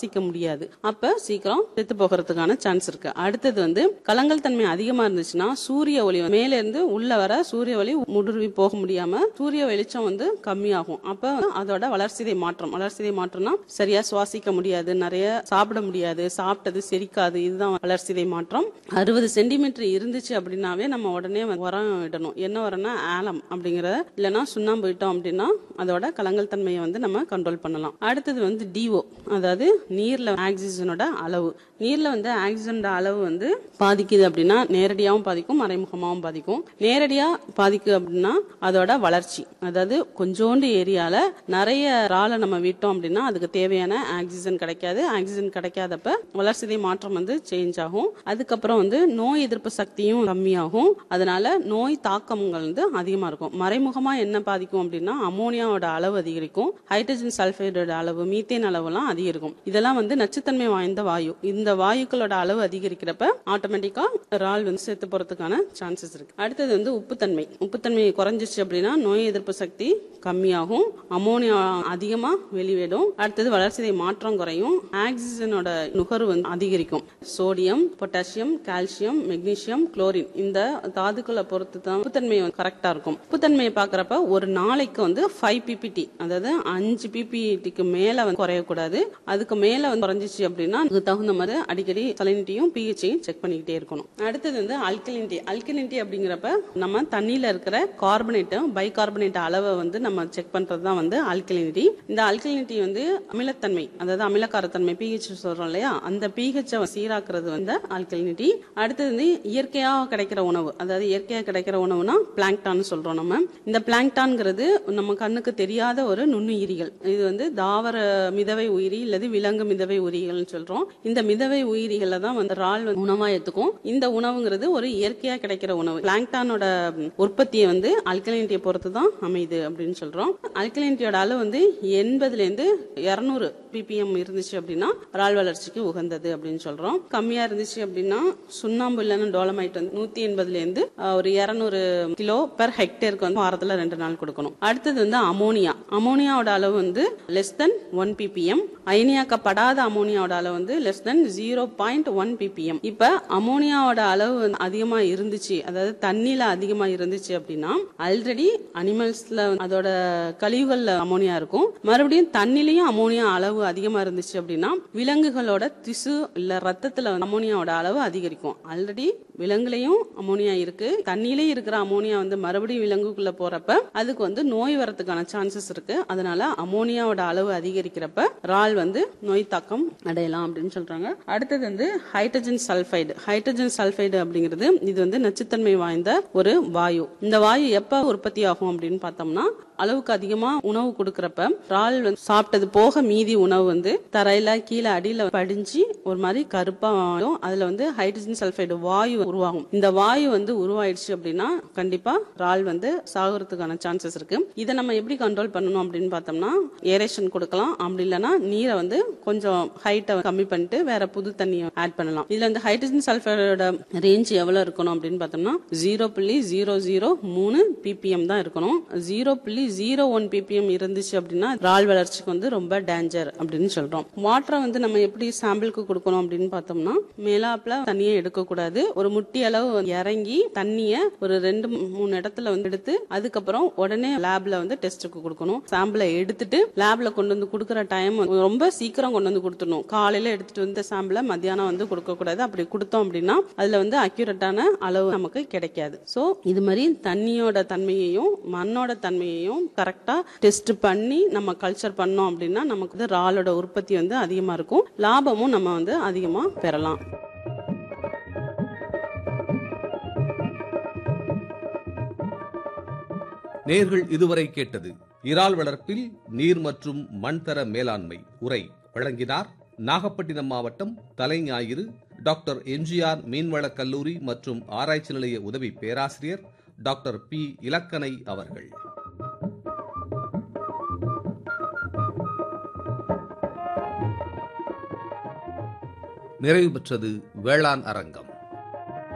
சுவாசிக்க முடியாது அப்ப சீக்கிரம் செத்து போகிறதுக்கான சான்ஸ் இருக்கு அடுத்தது வந்து கலங்கல் தன்மை அதிகமா இருந்துச்சுன்னா சூரிய ஒளி மேல இருந்து உள்ள வர சூரிய ஒளி முடுருவி போக முடியாம சூரிய வெளிச்சம் வந்து கம்மியாகும் அப்ப அதோட வளர்சிதை மாற்றம் வளர்சிதை மாற்றம்னா சரியா சுவாசிக்க முடியாது நிறைய சாப்பிட முடியாது சாப்பிட்டது செரிக்காது இதுதான் வளர்சிதை மாற்றம் அறுபது சென்டிமீட்டர் இருந்துச்சு அப்படின்னாவே நம்ம உடனே வந்து உரம் இடணும் என்ன உரம்னா ஆலம் அப்படிங்கிற இல்லைன்னா சுண்ணாம்பு இட்டோம் அப்படின்னா அதோட கலங்கல் தன்மையை வந்து நம்ம கண்ட்ரோல் பண்ணலாம் அடுத்தது வந்து டிஓ அதாவது நீர்ல ஆக்சிஜனோட அளவு நீர்ல வந்து ஆக்சிஜனோட அளவு வந்து பாதிக்குது அப்படின்னா நேரடியாகவும் பாதிக்கும் மறைமுகமாகவும் பாதிக்கும் நேரடியா பாதிக்குது அப்படின்னா அதோட வளர்ச்சி அதாவது கொஞ்சோண்டு ஏரியால நிறைய ராலை நம்ம விட்டோம் அப்படின்னா அதுக்கு தேவையான ஆக்சிஜன் கிடைக்காது ஆக்சிஜன் கிடைக்காதப்ப வளர்சிதை மாற்றம் வந்து சேஞ்ச் ஆகும் அதுக்கப்புறம் வந்து நோய் எதிர்ப்பு சக்தியும் கம்மியாகும் அதனால நோய் தாக்கங்கள் வந்து அதிகமா இருக்கும் மறைமுகமா என்ன பாதிக்கும் அப்படின்னா அமோனியாவோட அளவு அதிகரிக்கும் ஹைட்ரஜன் சல்ஃபைடோட அளவு மீத்தேன் அளவுலாம் அதிகரிக்கும் இதெல்லாம் வந்து நச்சுத்தன்மை வாய்ந்த வாயு இந்த வாயுக்களோட அளவு அதிகரிக்கிறப்ப ஆட்டோமேட்டிக்கா இறால் வந்து செத்து போறதுக்கான சான்சஸ் இருக்கு அடுத்தது வந்து உப்புத்தன்மை உப்புத்தன்மை குறைஞ்சிச்சு அப்படின்னா நோய் எதிர்ப்பு சக்தி கம்மியாகும் அமோனியா அதிகமா வெளிவிடும் அடுத்தது வளர்ச்சிதை மாற்றம் குறையும் ஆக்சிஜனோட நுகர்வு வந்து அதிகரிக்கும் sodium potassium calcium magnesium chlorine இந்த தாதுக்களை பொறுத்து தான் உப்புத்தன்மை கரெக்டா இருக்கும் உப்புத்தன்மையை பாக்குறப்ப ஒரு நாளைக்கு வந்து ஃபைவ் பிபிடி அதாவது அஞ்சு பிபிடிக்கு மேல வந்து குறையக்கூடாது அதுக்கு மேல வந்து குறைஞ்சிச்சு அப்படின்னா அதுக்கு தகுந்த மாதிரி அடிக்கடி சலினிட்டியும் பிஹெச்சையும் செக் பண்ணிக்கிட்டே இருக்கணும் அடுத்தது வந்து அல்கலினிட்டி அல்கலினிட்டி அப்படிங்கிறப்ப நம்ம தண்ணியில இருக்கிற கார்பனேட் பைகார்பனேட் அளவை வந்து நம்ம செக் பண்றது தான் வந்து அல்கலினிட்டி இந்த அல்கலினிட்டி வந்து அமிலத்தன்மை அதாவது அமிலக்காரத்தன்மை பிஹெச் சொல்றோம் இல்லையா அந்த பிஹெச் சீராக்குறது வந்து அல்கலினிட்டி அடுத்தது வந்து இயற்கையா கிடைக்கிற உணவு அதாவது இயற்கையா கிடைக்கிற உணவுனா பிளாங்டான் சொல்றோம் நம்ம இந்த பிளாங்டான்ங்கிறது நம்ம கண்ணுக்கு தெரியாத ஒரு நுண்ணுயிரிகள் இது வந்து தாவர மிதவை உயிரி அல்லது விலங்கு மிதவை உயிரிகள்னு சொல்றோம் இந்த மிதவை உயிரிகளை தான் வந்து ரால் வந்து உணவா எடுத்துக்கும் இந்த உணவுங்கிறது ஒரு இயற்கையா கிடைக்கிற உணவு பிளாங்டானோட உற்பத்தியை வந்து அல்கலினிட்டியை பொறுத்து தான் அமையுது அப்படின்னு சொல்றோம் அல்கலினிட்டியோட அளவு வந்து எண்பதுல இருந்து இருநூறு பிபிஎம் இருந்துச்சு அப்படின்னா ரால் வளர்ச்சிக்கு உகந்தது அப்படின்னு சொல்றோம் கம்மியா இருந்துச்சு அப்படின்னா சுண்ணாம்பு இல்லைன்னா டோலமைட் வந்து நூத்தி எண்பதுல இருந்து அஹ், ஒரு இருநூறு கிலோ பெர் ஹெக்டேருக்கு வந்து வாரத்துல ரெண்டு நாள் கொடுக்கணும் அடுத்தது வந்து அமோனியா அமோனியாவோட அளவு வந்து லெஸ் தென் ஒன் பிபிஎம் அயனியாக்கப்படாத அமோனியாவோட அளவு வந்து less than zero point one ppm இப்ப அமோனியாவோட அளவு வந்து அதிகமா இருந்துச்சு அதாவது தண்ணியில அதிகமா இருந்துச்சு அப்படின்னா ஆல்ரெடி அனிமல்ஸ்ல அதோட கழிவுகள்ல அமோனியா இருக்கும் மறுபடியும் தண்ணிலையும் அமோனியா அளவு அதிகமா இருந்துச்சு அப்படின்னா விலங்குகளோட திசு இல்ல ரத்தத்துல அமோனியாவோட அளவு அதிகரிக்கும் ஆல்ரெடி விலங்குலயும் அமோனியா இருக்கு தண்ணியிலயும் இருக்கிற அமோனியா வந்து மறுபடியும் விலங்குக்குள்ள போறப்ப அதுக்கு வந்து நோய் வரதுக்கான சான்சஸ் இருக்கு அதனால அமோனியாவோட அளவு அதிகரிக்கிறப்ப ரால் வந்து நோய் தாக்கம் அடையலாம் அப்படின்னு சொல்றாங்க அடுத்தது வந்து ஹைட்ரஜன் சல்ஃபைடு ஹைட்ரஜன் சல்ஃபைடு அப்படிங்கிறது இது வந்து நச்சுத்தன்மை வாய்ந்த ஒரு வாயு இந்த வாயு எப்ப உற்பத்தி ஆகும் அப்படின்னு பார்த்தோம்னா அளவுக்கு அதிகமா உணவு கொடுக்கறப்ப ரால் வந்து சாப்பிட்டது போக மீதி உணவு வந்து தரையில கீழே அடியில படிஞ்சு ஒரு மாதிரி கருப்பா ஆயிடும் அதுல வந்து ஹைட்ரஜன் சல்ஃபைடு வாயு உருவாகும் இந்த வாயு வந்து உருவாயிடுச்சு அப்படின்னா கண்டிப்பா ரால் வந்து சாகுறதுக்கான சான்சஸ் இருக்கு இதை நம்ம எப்படி கண்ட்ரோல் பண்ணணும் அப்படின்னு பார்த்தோம்னா ஏரேஷன் கொடுக்கலாம் அப்படி இல்லைன்னா நீரை வந்து கொஞ்சம் ஹைட்டை கம்மி பண்ணிட்டு வேற புது தண்ணியை ஆட் பண்ணலாம் இதுல இந்த ஹைட்ரஜன் சல்ஃபைடோட ரேஞ்ச் எவ்வளவு இருக்கணும் அப்படின்னு பார்த்தோம்னா ஜீரோ புள்ளி ஜீரோ ஜீரோ மூணு பிபிஎம் தான் இருக்கணும் ஜீரோ புள்ளி ஜீரோ ஒன் பிபிஎம் இருந்துச்சு அப்படின்னா ரால் வளர்ச்சிக்கு வந்து ரொம்ப டேஞ்சர் அப்படின்னு சொல்றோம் வாட்டரை வந்து நம்ம எப்படி சாம்பிளுக்கு கொடுக்கணும் அப்படின்னு பார்த்தோம்னா மேலாப்ல தண்ணியை எடுக்கக்கூடாது ஒரு முட்டி அளவு வந்து இறங்கி தண்ணிய ஒரு ரெண்டு மூணு இடத்துல வந்து எடுத்து அதுக்கப்புறம் உடனே லேப்ல வந்து டெஸ்ட்டுக்கு கொடுக்கணும் சாம்பிளை எடுத்துட்டு லேப்ல கொண்டு வந்து கொடுக்குற டைம் ரொம்ப சீக்கிரம் கொண்டு வந்து கொடுத்துடணும் காலையில எடுத்துட்டு வந்த சாம்பிளை மத்தியானம் வந்து கொடுக்க கூடாது அப்படி கொடுத்தோம் அப்படின்னா அதுல வந்து அக்யூரேட்டான அளவு நமக்கு கிடைக்காது சோ இது மாதிரி தண்ணியோட தன்மையையும் மண்ணோட தன்மையையும் கரெக்டா டெஸ்ட் பண்ணி நம்ம கல்ச்சர் பண்ணோம் அப்படின்னா நமக்கு வந்து ராலோட உற்பத்தி வந்து அதிகமா இருக்கும் லாபமும் நம்ம வந்து அதிகமா பெறலாம் நேர்கள் இதுவரை கேட்டது இறால் வளர்ப்பில் நீர் மற்றும் மண் தர மேலாண்மை உரை வழங்கினார் நாகப்பட்டினம் மாவட்டம் தலைஞாயிறு டாக்டர் எம்ஜிஆர் மீன்வளக் கல்லூரி மற்றும் ஆராய்ச்சி நிலைய உதவி பேராசிரியர் டாக்டர் பி இலக்கணை அவர்கள் நிறைவு பெற்றது வேளாண் அரங்கம்